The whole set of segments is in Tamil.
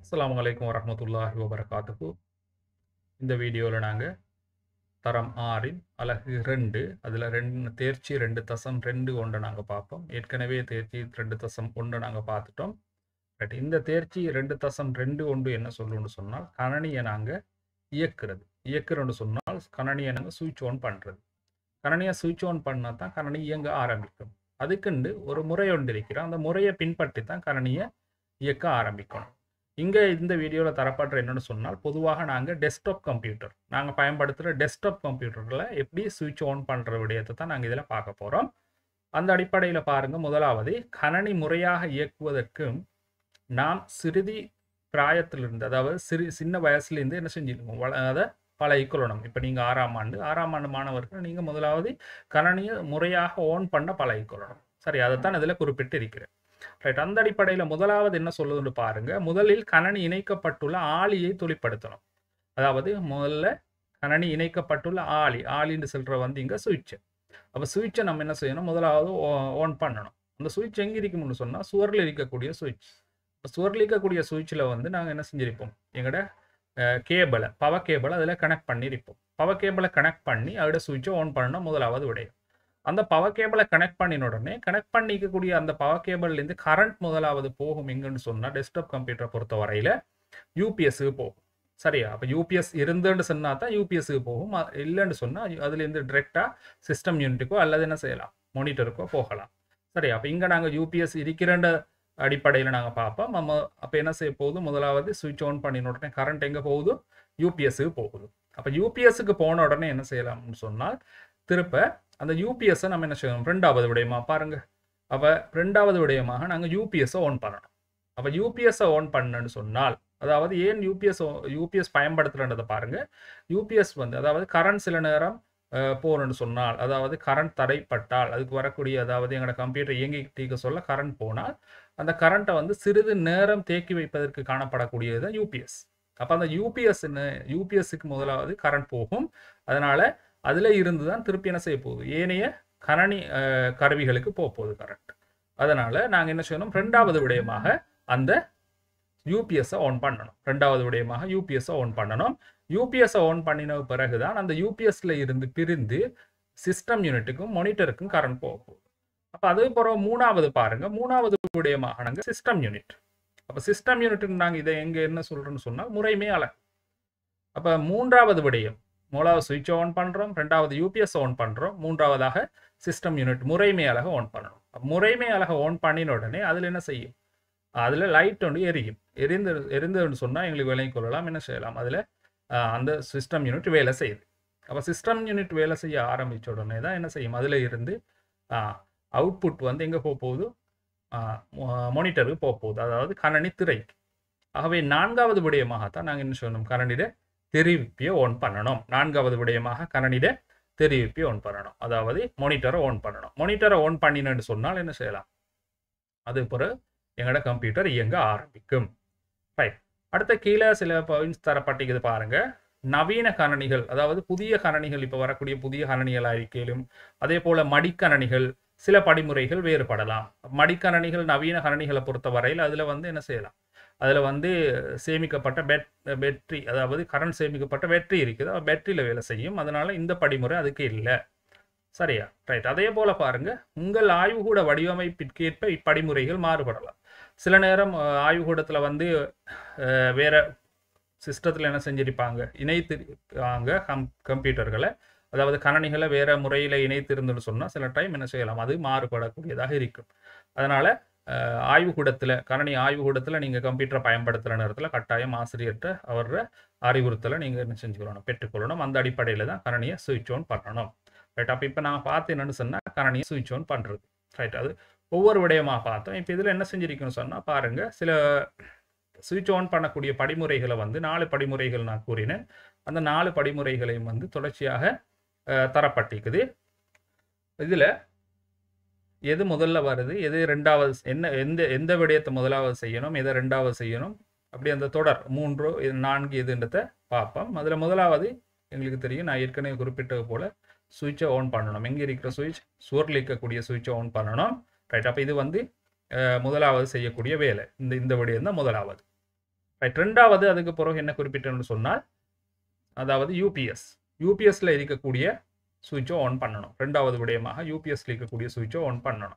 அஸ்ஸலாமு அலைக்கும் வரஹ்மத்துல்லாஹி வபரகாத்துஹு இந்த வீடியோவில் நாங்கள் தரம் ஆறின் அலகு ரெண்டு அதில் ரெண்டு தேர்ச்சி ரெண்டு தசம் ரெண்டு ஒன்றை நாங்கள் பார்ப்போம் ஏற்கனவே தேர்ச்சி ரெண்டு தசம் ஒன்று நாங்கள் பார்த்துட்டோம் ரைட் இந்த தேர்ச்சி ரெண்டு தசம் ரெண்டு ஒன்று என்ன சொல்லுன்னு சொன்னால் கணனியை நாங்கள் இயக்குறது இயக்குறோன்னு சொன்னால் கணனியை நாங்கள் சுவிட்ச் ஆன் பண்ணுறது கணனியை சுவிட்ச் ஆன் பண்ணால் தான் கணனி இயங்க ஆரம்பிக்கும் அதுக்குண்டு ஒரு முறை ஒன்று இருக்கிறோம் அந்த முறையை பின்பற்றி தான் கணனியை இயக்க ஆரம்பிக்கணும் இங்கே இந்த வீடியோவில் தரப்படுற என்னென்னு சொன்னால் பொதுவாக நாங்கள் டெஸ்க்டாப் கம்ப்யூட்டர் நாங்கள் பயன்படுத்துகிற டெஸ்க்டாப் கம்ப்யூட்டரில் எப்படி சுவிட்ச் ஆன் பண்ணுற விடயத்தை தான் நாங்கள் இதில் பார்க்க போகிறோம் அந்த அடிப்படையில் பாருங்கள் முதலாவது கணனி முறையாக இயக்குவதற்கு நாம் சிறிது பிராயத்திலிருந்து அதாவது சிறு சின்ன வயசுலேருந்து என்ன செஞ்சிருக்கோம் வள அதை பழகிக்கொள்ளணும் இப்போ நீங்கள் ஆறாம் ஆண்டு ஆறாம் ஆண்டு மாணவர்கள் நீங்கள் முதலாவது கணனியை முறையாக ஓன் பண்ண பழகிக்கொள்ளணும் சரி அதைத்தான் இதில் குறிப்பிட்டு இருக்கிறேன் ரைட் அந்த அடிப்படையில் முதலாவது என்ன சொல்லுதுன்னு பாருங்க முதலில் கணனி இணைக்கப்பட்டுள்ள ஆளியை தொழிற்படுத்தணும் அதாவது முதல்ல கணனி இணைக்கப்பட்டுள்ள ஆளி ஆளின்னு சொல்கிற வந்து இங்கே சுவிட்சு அப்போ சுவிட்சை நம்ம என்ன செய்யணும் முதலாவது ஓன் பண்ணணும் அந்த சுவிட்ச் எங்கே இருக்கும்னு சொன்னால் சுவரில் இருக்கக்கூடிய சுவிட்ச் சுவரில் இருக்கக்கூடிய சுவிட்சில் வந்து நாங்கள் என்ன செஞ்சிருப்போம் எங்களோட கேபிளை பவர் கேபிளை அதில் கனெக்ட் பண்ணியிருப்போம் பவர் கேபிளை கனெக்ட் பண்ணி அதோட சுவிட்சை ஆன் பண்ணணும் முதலாவது விடையும் அந்த பவர் கேபிளை கனெக்ட் பண்ணின உடனே கனெக்ட் பண்ணிக்கக்கூடிய அந்த பவர் கேபிள்லேருந்து கரண்ட் முதலாவது போகும் எங்கன்னு சொன்னால் டெஸ்க்டாப் கம்ப்யூட்டரை பொறுத்த வரையில் யூபிஎஸ்க்கு போகும் சரியா அப்போ யூபிஎஸ் இருந்துன்னு சொன்னால் தான் யூபிஎஸ்க்கு போகும் இல்லைன்னு சொன்னால் அதுலேருந்து டிரெக்டாக சிஸ்டம் யூனிட்டுக்கோ அல்லது என்ன செய்யலாம் மானிட்டருக்கோ போகலாம் சரியா அப்போ இங்கே நாங்கள் யூபிஎஸ் இருக்கிறன்ற அடிப்படையில் நாங்கள் பார்ப்போம் நம்ம அப்போ என்ன செய்ய போகுது முதலாவது சுவிட்ச் ஆன் பண்ணின உடனே கரண்ட் எங்கே போகுது யூபிஎஸ்க்கு போகுது அப்போ யூபிஎஸ்க்கு போன உடனே என்ன செய்யலாம்னு சொன்னால் திருப்ப அந்த யூபிஎஸ்ஸை நம்ம என்ன செய்யணும் ரெண்டாவது விடயமா பாருங்க அப்போ ரெண்டாவது விடயமாக நாங்கள் யூபிஎஸ்ஸை ஆன் பண்ணணும் அப்போ யூபிஎஸ்ஸை ஆன் பண்ணணும்னு சொன்னால் அதாவது ஏன் யூபிஎஸ் யூபிஎஸ் பயன்படுத்துகிறன்றதை பாருங்க யூபிஎஸ் வந்து அதாவது கரண்ட் சில நேரம் போகணும்னு சொன்னால் அதாவது கரண்ட் தடைப்பட்டால் அதுக்கு வரக்கூடிய அதாவது எங்களோட கம்ப்யூட்டர் இயங்கிட்டு சொல்ல கரண்ட் போனால் அந்த கரண்ட்டை வந்து சிறிது நேரம் தேக்கி வைப்பதற்கு காணப்படக்கூடியது தான் யூபிஎஸ் அப்போ அந்த யூபிஎஸ் யூபிஎஸ்க்கு முதலாவது கரண்ட் போகும் அதனால அதில் இருந்து தான் திருப்பி என்ன செய்ய போகுது ஏனைய கணனி கருவிகளுக்கு போக போகுது கரண்ட் அதனால் நாங்கள் என்ன செய்யணும் ரெண்டாவது விடயமாக அந்த யூபிஎஸ்ஸை ஆன் பண்ணணும் ரெண்டாவது விடயமாக யூபிஎஸ்ஸை ஆன் பண்ணணும் யூபிஎஸ்ஸை ஆன் பண்ணின பிறகு தான் அந்த யூபிஎஸ்ல இருந்து பிரிந்து சிஸ்டம் யூனிட்டுக்கும் மானிட்டருக்கும் கரண்ட் போக போகுது அப்போ அதே பிறகு மூணாவது பாருங்க மூணாவது விடயமாக நாங்கள் சிஸ்டம் யூனிட் அப்போ சிஸ்டம் யூனிட்டுக்கு நாங்கள் இதை எங்கே என்ன சொல்கிறோன்னு சொன்னால் முறைமே அழகு அப்போ மூன்றாவது விடயம் மூணாவது சுவிட்ச் ஆன் பண்ணுறோம் ரெண்டாவது யூபிஎஸ் ஆன் பண்ணுறோம் மூன்றாவதாக சிஸ்டம் யூனிட் முறைமை அழக ஆன் பண்ணணும் முறைமை அழக ஆன் பண்ணின உடனே அதில் என்ன செய்யும் அதில் லைட் ஒன்று எரியும் எரிந்து எரிந்ததுன்னு சொன்னால் எங்களுக்கு விலை கொள்ளலாம் என்ன செய்யலாம் அதில் அந்த சிஸ்டம் யூனிட் வேலை செய்யுது அப்போ சிஸ்டம் யூனிட் வேலை செய்ய ஆரம்பித்த உடனே தான் என்ன செய்யும் அதில் இருந்து அவுட்புட் வந்து எங்கே போக போகுது மானிட்டருக்கு போக போகுது அதாவது கணனி திரைக்கு ஆகவே நான்காவது விடயமாகத்தான் நாங்கள் என்ன சொல்லணும் கணனிட தெரிவிப்பியை ஓன் பண்ணணும் நான்காவது விடயமாக கணனிட தெரிவிப்பை ஓன் பண்ணணும் அதாவது மானிட்டரை ஓன் பண்ணணும் மானிட்டரை ஓன் பண்ணினு சொன்னால் என்ன செய்யலாம் அது பிறகு எங்களோட கம்ப்யூட்டர் இயங்க ஆரம்பிக்கும் ரைட் அடுத்த கீழே சில பாயிண்ட்ஸ் தரப்பட்டிருக்குது பாருங்க நவீன கணனிகள் அதாவது புதிய கணனிகள் இப்போ வரக்கூடிய புதிய கணனிகள் அறிக்கையிலும் அதே போல மடிக்கணனிகள் சில படிமுறைகள் வேறுபடலாம் மடிக்கணனிகள் நவீன கணனிகளை பொறுத்த வரையில் அதில் வந்து என்ன செய்யலாம் அதில் வந்து சேமிக்கப்பட்ட பெட் பேட்ரி அதாவது கரண்ட் சேமிக்கப்பட்ட பேட்ரி இருக்குது பேட்டரியில் வேலை செய்யும் அதனால் இந்த படிமுறை அதுக்கு இல்லை சரியா ரைட் அதே போல் பாருங்கள் உங்கள் ஆய்வுகூட வடிவமைப்பிற்கேற்ப இப்படிமுறைகள் மாறுபடலாம் சில நேரம் ஆய்வுகூடத்தில் வந்து வேற சிஸ்டத்தில் என்ன செஞ்சிருப்பாங்க இணைத்திருப்பாங்க கம் கம்ப்யூட்டர்களை அதாவது கணனிகளை வேற முறையில் இணைத்திருந்துன்னு சொன்னால் சில டைம் என்ன செய்யலாம் அது மாறுபடக்கூடியதாக இருக்கும் அதனால் ஆய்வுக்கூடத்தில் கணனி ஆய்வுக்கூடத்தில் நீங்கள் கம்ப்யூட்டரை பயன்படுத்துகிற நேரத்தில் கட்டாயம் ஆசிரியர்கிட்ட அவர அறிவுறுத்தலை நீங்கள் என்ன செஞ்சுக்கொள்ளணும் பெற்றுக்கொள்ளணும் அந்த அடிப்படையில் தான் கணனியை சுவிட்ச் ஆன் பண்ணணும் ரைட் அப்போ இப்போ நான் பார்த்து என்னென்னு சொன்னால் கணனியை சுவிட்ச் ஆன் பண்ணுறது ரைட் அது ஒவ்வொரு விடயமாக பார்த்தோம் இப்போ இதில் என்ன செஞ்சிருக்கணும் சொன்னால் பாருங்கள் சில சுவிட்ச் ஆன் பண்ணக்கூடிய படிமுறைகளை வந்து நாலு படிமுறைகள் நான் கூறினேன் அந்த நாலு படிமுறைகளையும் வந்து தொடர்ச்சியாக தரப்பட்டிருக்குது இதில் எது முதல்ல வருது எது ரெண்டாவது என்ன எந்த எந்த விடயத்தை முதலாவது செய்யணும் எதை ரெண்டாவது செய்யணும் அப்படி அந்த தொடர் மூன்று நான்கு எதுன்றதை பார்ப்போம் அதில் முதலாவது எங்களுக்கு தெரியும் நான் ஏற்கனவே குறிப்பிட்டது போல் சுவிட்சை ஆன் பண்ணணும் எங்கே இருக்கிற சுவிட்ச் சுவரில் இருக்கக்கூடிய சுவிட்சை ஆன் பண்ணணும் ரைட் அப்போ இது வந்து முதலாவது செய்யக்கூடிய வேலை இந்த இந்த விடயம் தான் முதலாவது ரைட் ரெண்டாவது அதுக்கு பிறகு என்ன குறிப்பிட்டேன்னு சொன்னால் அதாவது யூபிஎஸ் யூபிஎஸ்ல இருக்கக்கூடிய சுவிட்சை ஆன் பண்ணணும் ரெண்டாவது விடயமாக யூபிஎஸ்ல இருக்கக்கூடிய சுவிட்சை ஆன் பண்ணணும்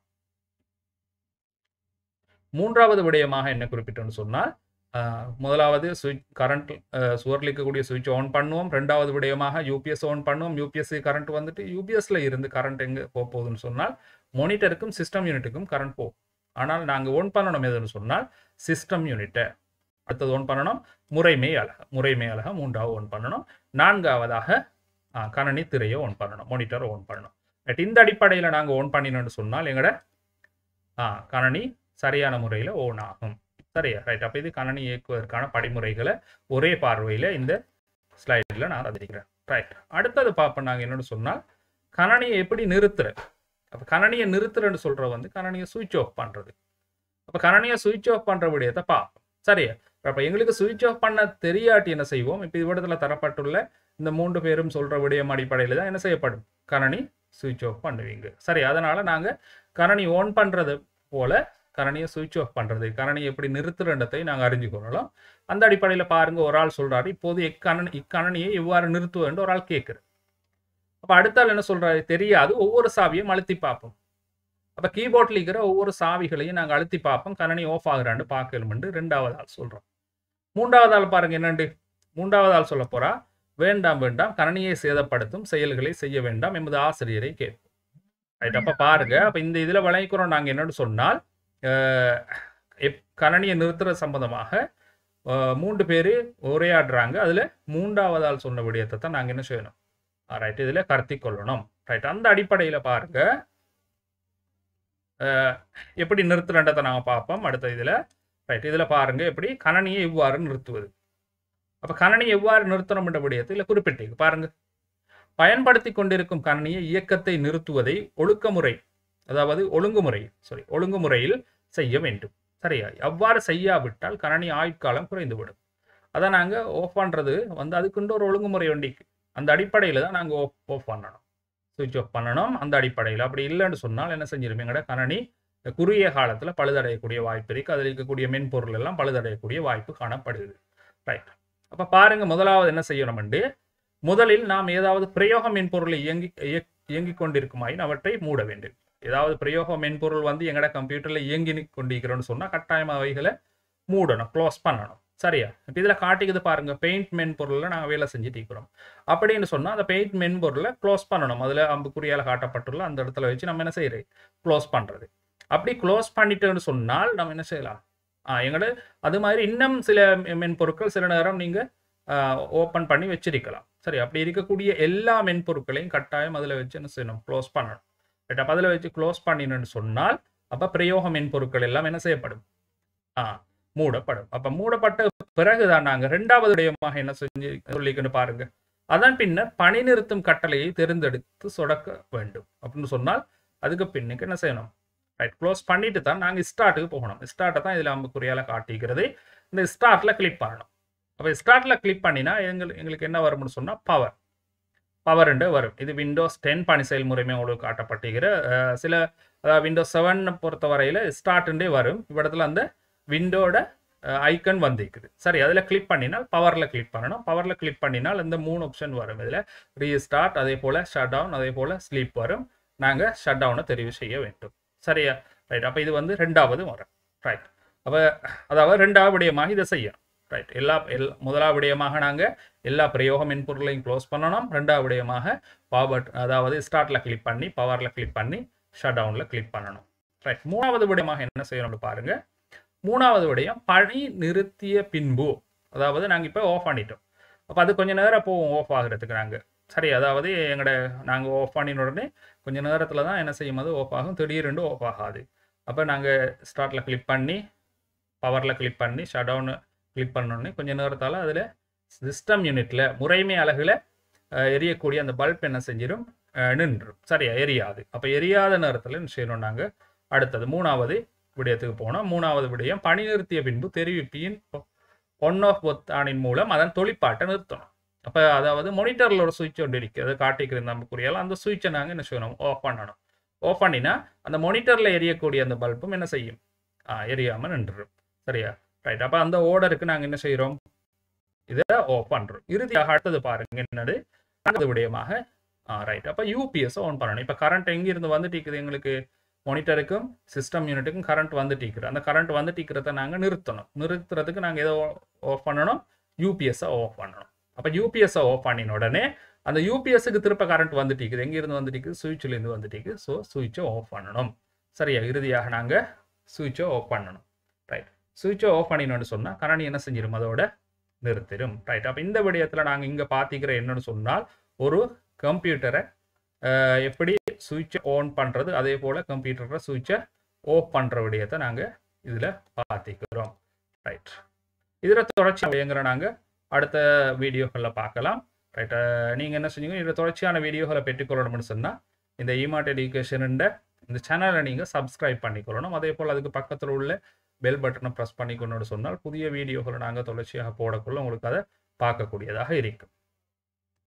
மூன்றாவது விடயமாக என்ன குறிப்பிட்டோன்னு சொன்னால் ஆஹ், முதலாவது சுவிட்ச் கரண்ட் சுவரில் இருக்கக்கூடிய சுவிட்ச் ஆன் பண்ணுவோம் ரெண்டாவது விடயமாக யூபிஎஸ் ஆன் பண்ணுவோம் யூபிஎஸ் கரண்ட் வந்துட்டு யூபிஎஸ்ல இருந்து கரண்ட் எங்கே போக போகுதுன்னு சொன்னால் மானிட்டருக்கும் சிஸ்டம் யூனிட்டுக்கும் கரண்ட் போகும் ஆனால் நாங்கள் ஓன் பண்ணணும் எதுன்னு சொன்னால் சிஸ்டம் யூனிட்டை அடுத்தது ஓன் பண்ணணும் முறைமை அழக முறைமை அழக மூன்றாவது ஓன் பண்ணணும் நான்காவதாக ஆ, கணனி திரையை ஓன் பண்ணணும் மானிட்டரை ஓன் பண்ணணும் Right, இந்த அடிப்படையில் நாங்கள் ஓன் பண்ணினோம்னு சொன்னால் எங்களோட ஆ கணனி சரியான முறையில் ஓன் ஆகும் சரியா ரைட் அப்போ இது கணனி இயக்குவதற்கான படிமுறைகளை ஒரே பார்வையில் இந்த ஸ்லைடில் நான் அதிரிக்கிறேன் ரைட் அடுத்தது பார்ப்போம் நாங்கள் என்னன்னு சொன்னால் கணனியை எப்படி நிறுத்துற அப்போ கணனியை நிறுத்துறேன்னு சொல்கிற வந்து கணனியை சுவிட்ச் ஆஃப் பண்ணுறது அப்போ கணனியை சுவிட்ச் ஆஃப் பண்ணுற விடயத்தை பார்ப்போம் சரியா அப்போ எங்களுக்கு சுவிட்ச் ஆஃப் பண்ண தெரியாட்டி என்ன செய்வோம் இப்போ இவ்விடத்தில் தரப்பட்டுள்ள இந்த மூன்று பேரும் சொல்கிற விடயம் அடிப்படையில் தான் என்ன செய்யப்படும் கணனி சுவிட்ச் ஆஃப் பண்ணுவீங்க சரி அதனால் நாங்கள் கணனி ஓன் பண்ணுறது போல கணனியை சுவிட்ச் ஆஃப் பண்ணுறது கணனியை எப்படி நிறுத்துறன்றதை நாங்கள் அறிஞ்சு கொள்ளலாம் அந்த அடிப்படையில் பாருங்க ஒரு ஆள் சொல்கிறாரு இப்போது இக்கணனி இக்கணனியை எவ்வாறு நிறுத்துவேன்னு ஒரு ஆள் கேட்குறது அப்போ அடுத்த ஆள் என்ன சொல்கிறாரு தெரியாது ஒவ்வொரு சாவியும் அழுத்தி பார்ப்போம் அப்போ கீபோர்டில் இருக்கிற ஒவ்வொரு சாவிகளையும் நாங்கள் அழுத்தி பார்ப்போம் கணனி ஆஃப் ஆகுறான்னு பார்க்கலுமென்று ரெண்டாவது ஆள் சொல்கிறோம் மூன்றாவது ஆள் பாருங்க என்னண்டு மூன்றாவது ஆள் சொல்ல போறா வேண்டாம் வேண்டாம் கணனியை சேதப்படுத்தும் செயல்களை செய்ய வேண்டாம் எமது ஆசிரியரை கேட்போம் ரைட் அப்ப பாருங்க அப்ப இந்த இதுல வழங்கிக்கிறோம் நாங்க என்னன்னு சொன்னால் அஹ், எப்- கணனியை நிறுத்துறது சம்பந்தமாக அஹ், மூன்று பேர் உரையாடுறாங்க அதுல மூன்றாவது ஆள் சொன்ன விடயத்தை தான் நாங்க என்ன செய்யணும் ரைட் இதுல கருத்தி கொள்ளணும் ரைட் அந்த அடிப்படையில பாருங்க அஹ், எப்படி நிறுத்துறன்றதை நாங்க பார்ப்போம் அடுத்த இதுல ரைட் இதுல பாருங்க எப்படி கணனியை எவ்வாறு நிறுத்துவது அப்ப கணனி எவ்வாறு நிறுத்தணும் என்ற விடயத்தில் குறிப்பிட்டீங்க பாருங்க பயன்படுத்தி கொண்டிருக்கும் கணனியை இயக்கத்தை நிறுத்துவதை ஒழுக்கமுறை அதாவது ஒழுங்குமுறை சாரி ஒழுங்குமுறையில் செய்ய வேண்டும் சரியா அவ்வாறு செய்யாவிட்டால் கணனி ஆயுட்காலம் குறைந்துவிடும் அதை நாங்க ஆஃப் பண்றது வந்து அதுக்குண்டு ஒரு ஒழுங்குமுறை வண்டிக்கு அந்த அடிப்படையில் தான் நாங்கள் ஆஃப் ஆஃப் பண்ணணும் சுவிட்ச் ஆஃப் பண்ணணும் அந்த அடிப்படையில் அப்படி இல்லைன்னு சொன்னால் என்ன செஞ்சிருப்பீங்க எங்கட கணனி குறுகிய காலத்தில் பழுதடையக்கூடிய வாய்ப்பு இருக்கு அதில் இருக்கக்கூடிய மென்பொருள் எல்லாம் பழுதடையக்கூடிய வாய்ப்பு காணப்படுது ரைட் அப்போ பாருங்க முதலாவது என்ன செய்யணும்ண்டு முதலில் நாம் ஏதாவது பிரயோக மென்பொருளை இயங்கி இயக்- இயங்கிக் கொண்டிருக்குமாயின் அவற்றை மூட வேண்டும் ஏதாவது பிரயோக மென்பொருள் வந்து எங்கட கம்ப்யூட்டர்ல இயங்கி கொண்டிருக்கிறோம்னு சொன்னா கட்டாயம் அவைகளை மூடணும் க்ளோஸ் பண்ணணும் சரியா இப்போ இதில் காட்டிக்குது பாருங்க பெயிண்ட் மென்பொருளில் நாங்கள் வேலை செஞ்சுட்டு இருக்கிறோம் அப்படின்னு சொன்னால் அந்த பெயிண்ட் மென்பொருளை க்ளோஸ் பண்ணணும் அதில் அம்புக்குறியால் காட்டப்பட்டுள்ள அந்த இடத்துல வச்சு நம்ம என்ன செய்யறது க்ளோஸ் பண்ணுறது அப்படி க்ளோஸ் பண்ணிட்டோன்னு சொன்னால் நம்ம என்ன செய்யலாம் ஆ எங்களோட அது மாதிரி இன்னும் சில மெ- மென்பொருட்கள் சில நேரம் நீங்கள் ஓப்பன் பண்ணி வச்சிருக்கலாம் சரி அப்படி இருக்கக்கூடிய எல்லா மென்பொருட்களையும் கட்டாயம் அதில் வச்சு என்ன செய்யணும் க்ளோஸ் பண்ணணும் ரைட் அப்போ அதில் வச்சு க்ளோஸ் பண்ணினு சொன்னால் அப்போ பிரயோக மென்பொருட்கள் எல்லாம் என்ன செய்யப்படும் ஆ மூடப்படும் அப்போ மூடப்பட்ட பிறகுதான் நாங்கள் ரெண்டாவது விடயமாக என்ன செஞ்சு சொல்லிக்கணும் பாருங்க அதன் பின்னர் பணி நிறுத்தும் கட்டளையை தேர்ந்தெடுத்து சொடக்க வேண்டும் அப்படின்னு சொன்னால் அதுக்கு பின்னுக்கு என்ன செய்யணும் ரைட் க்ளோஸ் பண்ணிட்டு தான் நாங்கள் ஸ்டார்ட்டுக்கு போகணும் ஸ்டார்ட்டை தான் இதில் அம்புக்குறியால காட்டிக்கிறது இந்த ஸ்டார்ட்டில் கிளிக் பண்ணணும் அப்போ ஸ்டார்ட்டில் கிளிக் பண்ணினா எங்களுக்கு எங்களுக்கு என்ன வரும்னு சொன்னால் பவர் பவர்ண்டு வரும் இது விண்டோஸ் டென் பணி செயல்முறைமே உங்களுக்கு காட்டப்பட்டிருக்கிற அஹ், சில விண்டோஸ் செவன் பொறுத்த வரையில் ஸ்டார்ட்டுண்டே வரும் இவ்விடத்துல அந்த விண்டோட ஐக்கன் வந்திருக்குது சரி அதில் கிளிக் பண்ணினால் பவரில் கிளிக் பண்ணணும் பவரில் கிளிக் பண்ணினால் இந்த மூணு ஆப்ஷன் வரும் இதில் ரீஸ்டார்ட் அதே போல் ஷட் டவுன் அதே போல் ஸ்லீப் வரும் நாங்கள் ஷட் டவுனை தெரிவு செய்ய வேண்டும் சரியா ரைட் அப்போ இது வந்து ரெண்டாவது வரும் ரைட் அப்போ அதாவது ரெண்டாவது விடயமாக இதை செய்யணும் ரைட் எல்லா எல் முதலாவது விடயமாக நாங்கள் எல்லா பிரயோக மென்பொருளையும் க்ளோஸ் பண்ணணும் ரெண்டாவது விடயமாக பவர் அதாவது ஸ்டார்ட்டில் கிளிக் பண்ணி பவரில் கிளிக் பண்ணி ஷட் டவுனில் கிளிக் பண்ணணும் ரைட் மூணாவது விடயமாக என்ன செய்யணும்னு பாருங்க மூணாவது விடயம் பணி நிறுத்திய பின்பு அதாவது நாங்கள் இப்போ ஆஃப் பண்ணிட்டோம் அப்போ அது கொஞ்ச நேரம் போவோம் ஆஃப் ஆகுறதுக்கு நாங்கள் சரி அதாவது எங்களோட நாங்கள் ஆஃப் பண்ணின உடனே கொஞ்ச நேரத்தில் தான் என்ன செய்யும் அது ஆஃப் ஆகும் திடீரென்று ஆஃப் ஆகாது அப்போ நாங்கள் ஸ்டார்ட்டில் கிளிக் பண்ணி பவரில் கிளிக் பண்ணி ஷட் டவுன் கிளிக் பண்ணோடனே கொஞ்ச நேரத்தால் அதில் சிஸ்டம் யூனிட்டில் முறைமை அலகில் எரியக்கூடிய அந்த பல்ப் என்ன செஞ்சிடும் அஹ், நின்றும் சரியா எரியாது அப்போ எரியாத நேரத்தில் என்ன செய்யணும் நாங்கள் அடுத்தது மூணாவது விடயத்துக்கு போனோம் மூணாவது விடயம் பணி நிறுத்திய பின்பு தெரிவிப்பியின் ஒன் ஆஃப் பொத்தானின் மூலம் அதன் தொழிற்பாட்டை நிறுத்தணும் அப்போ அதாவது மானிட்டரில் ஒரு சுவிட்ச் ஒன்று இருக்குது அதை காட்டிக்கிறது நமக்குரியால் அந்த சுவிட்சை நாங்கள் என்ன செய்யணும் ஆஃப் பண்ணணும் ஆஃப் பண்ணினா அந்த மானிட்டரில் எரியக்கூடிய அந்த பல்பும் என்ன செய்யும் ஆ, எரியாமல் நின்றுடும் சரியா ரைட் அப்போ அந்த ஓர்டருக்கு நாங்கள் என்ன செய்கிறோம் இதை ஆஃப் பண்ணுறோம் இறுதியாக அடுத்தது பாருங்க என்னது அடுத்த விடயமாக ரைட் அப்போ யூபிஎஸ் ஆன் பண்ணணும் இப்போ கரண்ட் எங்கிருந்து வந்துட்டு இருக்குது எங்களுக்கு மானிட்டருக்கும் சிஸ்டம் யூனிட்டுக்கும் கரண்ட் வந்துட்டு இருக்குது அந்த கரண்ட் வந்துட்டு இருக்கிறத நாங்கள் நிறுத்தணும் நிறுத்துறதுக்கு நாங்கள் எதை ஆஃப் பண்ணணும் யூபிஎஸ்ஸை ஆஃப் பண்ணணும் அப்போ யூபிஎஸ்ஸை ஆஃப் பண்ணின உடனே அந்த யூபிஎஸ்க்கு திருப்ப கரண்ட் வந்துட்டு இருக்குது எங்கிருந்து வந்துட்டு இருக்குது சுவிட்சிலேருந்து வந்துட்டு இருக்குது ஸோ சுவிட்சை ஆஃப் பண்ணணும் சரியா இறுதியாக நாங்கள் சுவிட்சை ஆஃப் பண்ணணும் ரைட் சுவிட்சை ஆஃப் பண்ணினோன்னு சொன்னால் கரணி என்ன செஞ்சிடும் அதோட நிறுத்திடும் ரைட் அப்போ இந்த விடயத்தில் நாங்கள் இங்கே பார்த்திக்கிற என்னன்னு சொன்னால் ஒரு கம்ப்யூட்டரை எப்படி சுவிட்சை ஆன் பண்ணுறது அதே போல் கம்ப்யூட்டரை சுவிட்சை ஆஃப் பண்ணுற விடயத்தை நாங்கள் இதில் பார்த்திக்கிறோம் ரைட் இதில் தொடர்ச்சி விடயங்கிற நாங்கள் அடுத்த வீடியோக்களில் பார்க்கலாம் ரைட் நீங்கள் என்ன செஞ்சீங்க இதில் தொடர்ச்சியான வீடியோக்களை பெற்றுக்கொள்ளணும்னு சொன்னால் இந்த இமார்ட் எஜுகேஷன் இந்த சேனலை நீங்கள் சப்ஸ்கிரைப் பண்ணிக்கொள்ளணும் அதே போல் அதுக்கு பக்கத்தில் உள்ள பெல் பட்டனை ப்ரெஸ் பண்ணிக்கணும்னு சொன்னால் புதிய வீடியோக்களை நாங்கள் தொடர்ச்சியாக போடக்குள்ள உங்களுக்கு அதை பார்க்கக்கூடியதாக இருக்கும்